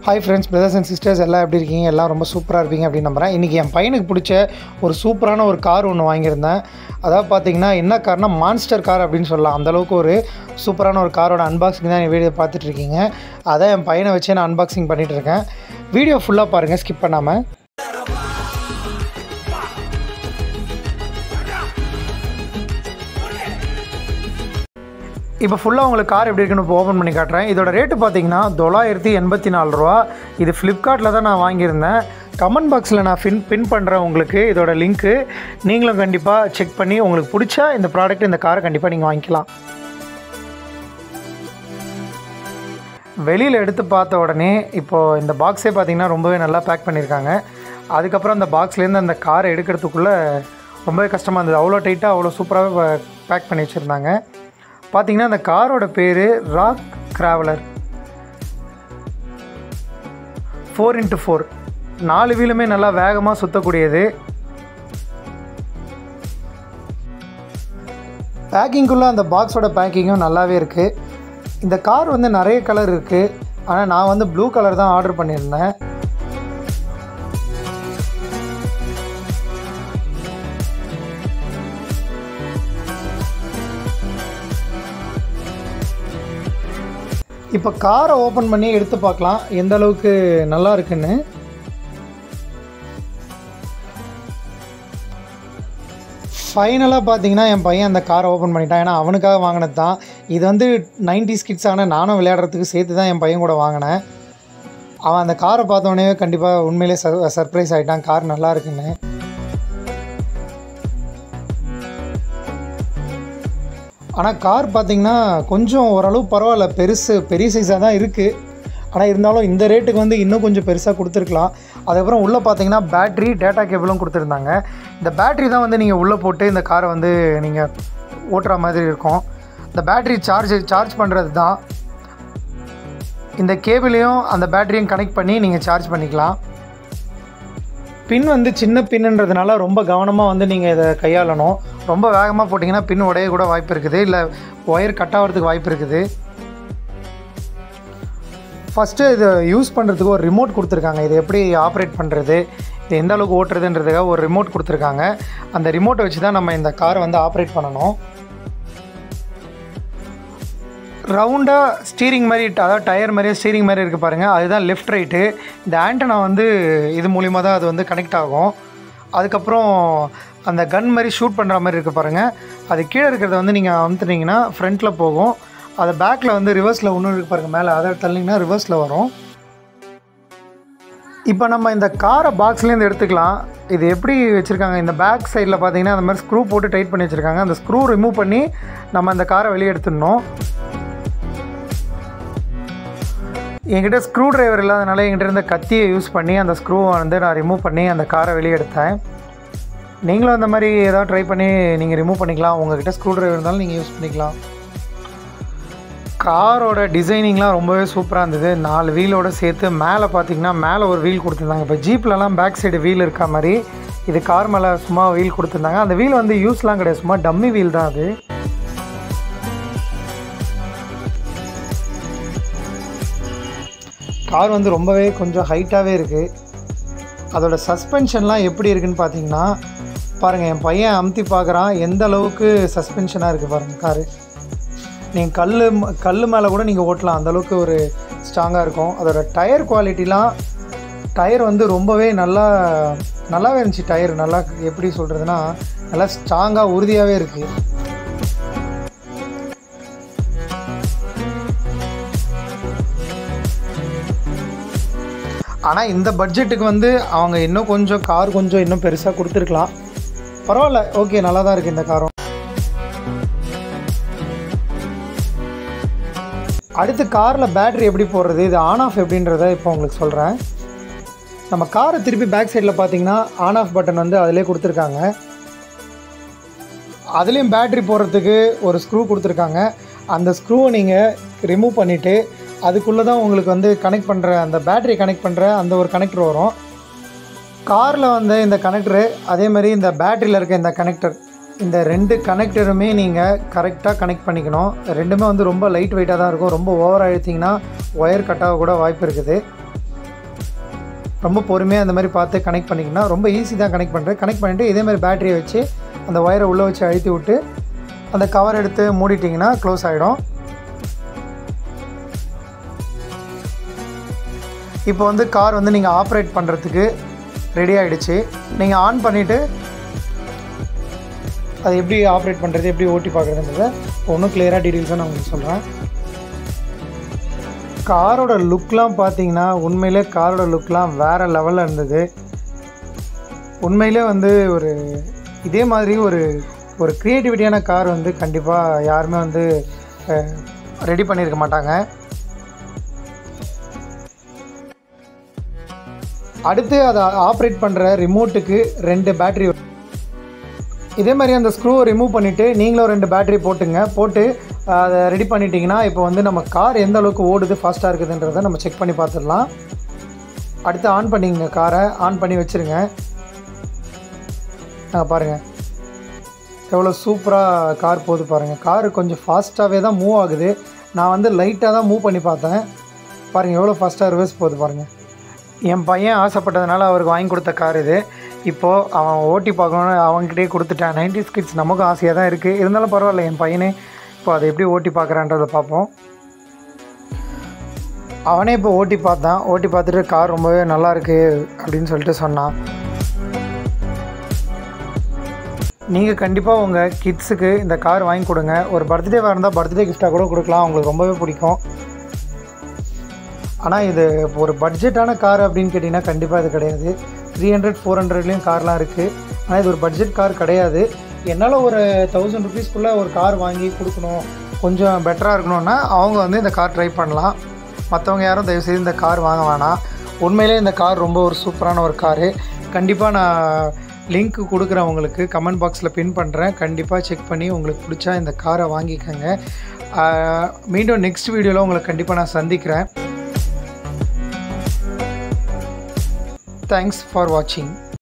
hi friends brothers and sisters எல்லாம் எப்படி இருக்கீங்க எல்லாம் ரொம்ப சூப்பராக இருப்பீங்க அப்படின்னு நம்புகிறேன் இன்றைக்கி என் பையனுக்கு பிடிச்ச ஒரு சூப்பரான ஒரு கார் ஒன்று வாங்கியிருந்தேன் அதாவது பார்த்தீங்கன்னா என்ன கார்னா மான்ஸ்டர் கார் அப்படின்னு சொல்லலாம் அந்தளவுக்கு ஒரு சூப்பரான ஒரு காரோட அன்பாக்சிங் தான் என் வீடியோ பார்த்துட்டு இருக்கீங்க அதான் என் பையனை வச்சு நான் அன்பாக்சிங் பண்ணிகிட்டு இருக்கேன் வீடியோ ஃபுல்லாக பாருங்கள் ஸ்கிப் பண்ணாமல் இப்போ ஃபுல்லாக உங்களுக்கு கார் எப்படி இருக்குன்னு இப்போ ஓப்பன் பண்ணி காட்டுறேன் இதோட ரேட்டு பார்த்தீங்கன்னா தொள்ளாயிரத்தி எண்பத்தி நாலு ரூபா இது ஃப்ளிப்கார்ட்டில் தான் நான் வாங்கியிருந்தேன் கமெண்ட் பாக்ஸில் நான் பின் பின் பண்ணுறேன் உங்களுக்கு இதோட லிங்க்கு நீங்களும் கண்டிப்பாக செக் பண்ணி உங்களுக்கு பிடிச்சா இந்த ப்ராடக்ட் இந்த காரை கண்டிப்பாக நீங்கள் வாங்கிக்கலாம் வெளியில் எடுத்து பார்த்த உடனே இப்போது இந்த பாக்ஸே பார்த்தீங்கன்னா ரொம்பவே நல்லா பேக் பண்ணியிருக்காங்க அதுக்கப்புறம் அந்த பாக்ஸ்லேருந்து அந்த காரை எடுக்கிறதுக்குள்ளே ரொம்பவே கஷ்டமாக இருந்தது அவ்வளோ டைட்டாக அவ்வளோ சூப்பராகவே பேக் பண்ணி வச்சுருந்தாங்க பார்த்தீங்கன்னா அந்த காரோட பேர் rock crawler four into four நாலு வீலுமே நல்லா வேகமாக சுற்றக்கூடியது பேக்கிங்குள்ளே அந்த பாக்ஸோட பேக்கிங்கும் நல்லாவே இருக்குது இந்த கார் வந்து நிறைய கலர் இருக்குது ஆனால் நான் வந்து ப்ளூ கலர் தான் ஆர்டர் பண்ணியிருந்தேன் இப்போ காரை ஓப்பன் பண்ணி எடுத்து பார்க்கலாம் எந்த அளவுக்கு நல்லா இருக்குன்னு ஃபைனலாக பார்த்தீங்கன்னா என் பையன் அந்த காரை ஓப்பன் பண்ணிட்டான் ஏன்னா அவனுக்காக வாங்கினது தான் இது வந்து நைன்டி ஸ்கிட்ஸ் ஆனால் நானும் விளையாடுறதுக்கு சேர்த்து தான் என் பையன் கூட வாங்கினேன் அவன் அந்த காரை பார்த்தோன்னே கண்டிப்பாக உண்மையிலே சர் சர்ப்ரைஸ் ஆகிட்டான் கார் நல்லா இருக்குன்னு ஆனால் கார் பார்த்திங்கன்னா கொஞ்சம் ஓரளவு பரவாயில்ல பெருசு பெரிய சைஸாக தான் இருக்குது ஆனால் இருந்தாலும் இந்த ரேட்டுக்கு வந்து இன்னும் கொஞ்சம் பெருசாக கொடுத்துருக்கலாம் அதுக்கப்புறம் உள்ளே பார்த்தீங்கன்னா பேட்ரி டேட்டா கேபிளும் கொடுத்துருந்தாங்க இந்த பேட்ரி தான் வந்து நீங்கள் உள்ளே போட்டு இந்த காரை வந்து நீங்கள் ஓட்டுற மாதிரி இருக்கும் இந்த பேட்ரி சார்ஜ் சார்ஜ் பண்ணுறது தான் இந்த கேபிளையும் அந்த பேட்டரியும் கனெக்ட் பண்ணி நீங்கள் சார்ஜ் பண்ணிக்கலாம் பின் வந்து சின்ன பின்னுன்றதுனால ரொம்ப கவனமாக வந்து நீங்கள் இதை கையாளணும் ரொம்ப வேகமாக போட்டிங்கன்னா பின் உடைய கூட வாய்ப்பு இருக்குது இல்லை ஒயர் கட் ஆகிறதுக்கு வாய்ப்பு இருக்குது ஃபஸ்ட்டு இதை யூஸ் பண்ணுறதுக்கு ஒரு ரிமோட் கொடுத்துருக்காங்க இதை எப்படி ஆப்ரேட் பண்ணுறது இது எந்த அளவுக்கு ஓட்டுறதுன்றதுக்காக ஒரு ரிமோட் கொடுத்துருக்காங்க அந்த ரிமோட்டை வச்சு தான் நம்ம இந்த காரை வந்து ஆப்ரேட் பண்ணணும் ரவுண்டாக ஸ்டீரிங் மாதிரி அதாவது டயர் மாதிரியே ஸ்டீரிங் மாதிரி இருக்குது பாருங்கள் அதுதான் லெஃப்ட் ரைட்டு இந்த ஆண்டனா வந்து இது மூலிமா தான் அது வந்து கனெக்ட் ஆகும் அதுக்கப்புறம் அந்த கன் மாதிரி ஷூட் பண்ணுற மாதிரி இருக்குது பாருங்கள் அது கீழே இருக்கிறத வந்து நீங்கள் அமுத்துனீங்கன்னா ஃப்ரண்ட்டில் போகும் அது பேக்கில் வந்து ரிவர்ஸில் ஒன்று இருக்கு பாருங்கள் மேலே அதை தள்ளிங்கன்னா ரிவர்ஸில் வரும் இப்போ நம்ம இந்த காரை பாக்ஸ்லேருந்து எடுத்துக்கலாம் இது எப்படி வச்சுருக்காங்க இந்த பேக் சைடில் பார்த்தீங்கன்னா அந்த மாதிரி ஸ்க்ரூ போட்டு டைட் பண்ணி வச்சுருக்காங்க அந்த ஸ்க்ரூ ரிமூவ் பண்ணி நம்ம அந்த காரை வெளியே எடுத்துடணும் என்கிட்ட ஸ்க்ரூ டிரைவர் இல்லாதனால என்கிட்ட இருந்த கத்தியை யூஸ் பண்ணி அந்த ஸ்க்ரூவை வந்து நான் ரிமூவ் பண்ணி அந்த காரை வெளியே எடுத்தேன் நீங்களும் அந்த மாதிரி ஏதாவது ட்ரை பண்ணி நீங்கள் ரிமூவ் பண்ணிக்கலாம் உங்கள்கிட்ட ஸ்க்ரூ டிரைவர் இருந்தாலும் நீங்கள் யூஸ் பண்ணிக்கலாம் காரோட டிசைனிங்லாம் ரொம்பவே சூப்பராக இருந்தது நாலு வீலோடு சேர்த்து மேலே பார்த்தீங்கன்னா மேலே ஒரு வீல் கொடுத்துருந்தாங்க இப்போ ஜீப்லலாம் பேக் சைடு வீல் இருக்கா மாதிரி இது கார் மேலே சும்மா வீல் கொடுத்துருந்தாங்க அந்த வீல் வந்து யூஸ்லாம் கிடையாது சும்மா டம்மி வீல் தான் அது கார் வந்து ரொம்பவே கொஞ்சம் ஹைட்டாகவே இருக்குது அதோட சஸ்பென்ஷன்லாம் எப்படி இருக்குன்னு பார்த்தீங்கன்னா பாருங்கள் என் பையன் அமுத்தி பார்க்குறான் எந்த அளவுக்கு சஸ்பென்ஷனாக இருக்குது பாருங்கள் காரு நீங்கள் கல் கல் மேலே கூட நீங்கள் ஓட்டலாம் அந்தளவுக்கு ஒரு ஸ்ட்ராங்காக இருக்கும் அதோட டயர் குவாலிட்டிலாம் டயர் வந்து ரொம்பவே நல்லா நல்லாவே இருந்துச்சு டயர் நல்லா எப்படி சொல்கிறதுனா நல்லா ஸ்ட்ராங்காக உறுதியாகவே இருக்குது ஆனால் இந்த பட்ஜெட்டுக்கு வந்து அவங்க இன்னும் கொஞ்சம் கார் கொஞ்சம் இன்னும் பெருசாக கொடுத்துருக்கலாம் பரவாயில்ல ஓகே நல்லா தான் இருக்குது இந்த காரும் அடுத்து காரில் பேட்ரி எப்படி போடுறது இது ஆன் ஆஃப் எப்படின்றத இப்போ உங்களுக்கு சொல்கிறேன் நம்ம காரை திருப்பி பேக் சைடில் பார்த்தீங்கன்னா ஆன் ஆஃப் பட்டன் வந்து அதிலே கொடுத்துருக்காங்க அதுலேயும் பேட்ரி போடுறதுக்கு ஒரு ஸ்க்ரூ கொடுத்துருக்காங்க அந்த ஸ்க்ரூவை நீங்கள் ரிமூவ் பண்ணிவிட்டு அதுக்குள்ளே தான் உங்களுக்கு வந்து கனெக்ட் பண்ணுற அந்த பேட்ரி கனெக்ட் பண்ணுற அந்த ஒரு கனெக்டர் வரும் காரில் வந்து இந்த கனெக்டரு அதே மாதிரி இந்த பேட்டரியில் இருக்க இந்த கனெக்டர் இந்த ரெண்டு கனெக்டருமே நீங்கள் கரெக்டாக கனெக்ட் பண்ணிக்கணும் ரெண்டுமே வந்து ரொம்ப லைட் வெயிட்டாக தான் இருக்கும் ரொம்ப ஓவர் ஆகிடுச்சிங்கன்னா ஒயர் கட் ஆக கூட வாய்ப்பு இருக்குது ரொம்ப பொறுமையாக அந்த மாதிரி பார்த்து கனெக்ட் பண்ணிங்கன்னா ரொம்ப ஈஸி தான் கனெக்ட் பண்ணுறேன் கனெக்ட் பண்ணிவிட்டு இதே மாதிரி பேட்டரியை வச்சு அந்த ஒயரை உள்ளே வச்சு அழுத்தி விட்டு அந்த கவர் எடுத்து மூடிட்டிங்கன்னா க்ளோஸ் ஆகிடும் இப்போ வந்து கார் வந்து நீங்கள் ஆப்ரேட் பண்ணுறதுக்கு ரெடி ஆகிடுச்சு நீங்கள் ஆன் பண்ணிவிட்டு அது எப்படி ஆப்ரேட் பண்ணுறது எப்படி ஓட்டி பார்க்குறதுன்றத ஒன்றும் கிளியராக டீட்டெயில்ஸாக நான் உங்களுக்கு சொல்கிறேன் காரோட லுக்லாம் பார்த்தீங்கன்னா உண்மையிலே காரோட லுக்லாம் வேறு லெவலில் இருந்தது உண்மையிலே வந்து ஒரு இதே மாதிரி ஒரு ஒரு க்ரியேட்டிவிட்டியான கார் வந்து கண்டிப்பாக யாருமே வந்து ரெடி பண்ணியிருக்க மாட்டாங்க அடுத்து அதை ஆப்ரேட் பண்ணுற ரிமோட்டுக்கு ரெண்டு பேட்ரி இதே மாதிரி அந்த ஸ்க்ரூவை ரிமூவ் பண்ணிவிட்டு நீங்களும் ரெண்டு பேட்டரி போட்டுங்க போட்டு அதை ரெடி பண்ணிட்டீங்கன்னா இப்போ வந்து நம்ம கார் எந்த அளவுக்கு ஓடுது ஃபாஸ்ட்டாக இருக்குதுன்றதை நம்ம செக் பண்ணி பார்த்துடலாம் அடுத்து ஆன் பண்ணிங்க காரை ஆன் பண்ணி வச்சுருங்க நாங்கள் பாருங்கள் எவ்வளோ சூப்பராக கார் போகுது பாருங்கள் கார் கொஞ்சம் ஃபாஸ்ட்டாகவே தான் மூவ் ஆகுது நான் வந்து லைட்டாக தான் மூவ் பண்ணி பார்த்தேன் பாருங்கள் எவ்வளோ ஃபாஸ்ட்டாக ரிவர்ஸ் போகுது பாருங்கள் என் பையன் ஆசைப்பட்டதுனால அவருக்கு வாங்கி கொடுத்த கார் இது இப்போது அவன் ஓட்டி பார்க்கணுன்னு அவங்ககிட்டயே கொடுத்துட்டான் நைன்டி கிட்ஸ் நமக்கும் ஆசையாக தான் இருக்குது இருந்தாலும் பரவாயில்ல என் பையனே இப்போ அதை எப்படி ஓட்டி பார்க்குறான்றதை பார்ப்போம் அவனே இப்போ ஓட்டி பார்த்தான் ஓட்டி பார்த்துட்டு கார் ரொம்பவே நல்லா இருக்கு அப்படின்னு சொல்லிட்டு சொன்னான் நீங்கள் கண்டிப்பாக உங்கள் கிட்ஸுக்கு இந்த கார் வாங்கி கொடுங்க ஒரு பர்த்டேவாக இருந்தால் பர்த்டே கிஃப்டாக கூட கொடுக்கலாம் அவங்களுக்கு ரொம்பவே பிடிக்கும் ஆனால் இது ஒரு பட்ஜெட்டான கார் அப்படின்னு கேட்டிங்கன்னா கண்டிப்பாக இது கிடையாது த்ரீ ஹண்ட்ரட் ஃபோர் ஹண்ட்ரட்லேயும் கார்லாம் இருக்குது ஆனால் இது ஒரு பட்ஜெட் கார் கிடையாது என்னால் ஒரு தௌசண்ட் ருபீஸ்க்குள்ளே ஒரு கார் வாங்கி கொடுக்கணும் கொஞ்சம் பெட்டராக இருக்கணும்னா அவங்க வந்து இந்த கார் ட்ரை பண்ணலாம் மற்றவங்க யாரும் தயவுசெய்து இந்த கார் வாங்க வேணாம் உண்மையிலே இந்த கார் ரொம்ப ஒரு சூப்பரான ஒரு காரு கண்டிப்பாக நான் லிங்க் கொடுக்குறேன் உங்களுக்கு கமெண்ட் பாக்ஸில் பின் பண்ணுறேன் கண்டிப்பாக செக் பண்ணி உங்களுக்கு பிடிச்சா இந்த காரை வாங்கிக்கோங்க ஆஹ் மீண்டும் நெக்ஸ்ட் வீடியோவில் உங்களை கண்டிப்பாக நான் சந்திக்கிறேன் தேங்க்ஸ் ஃபார் வாட்சிங்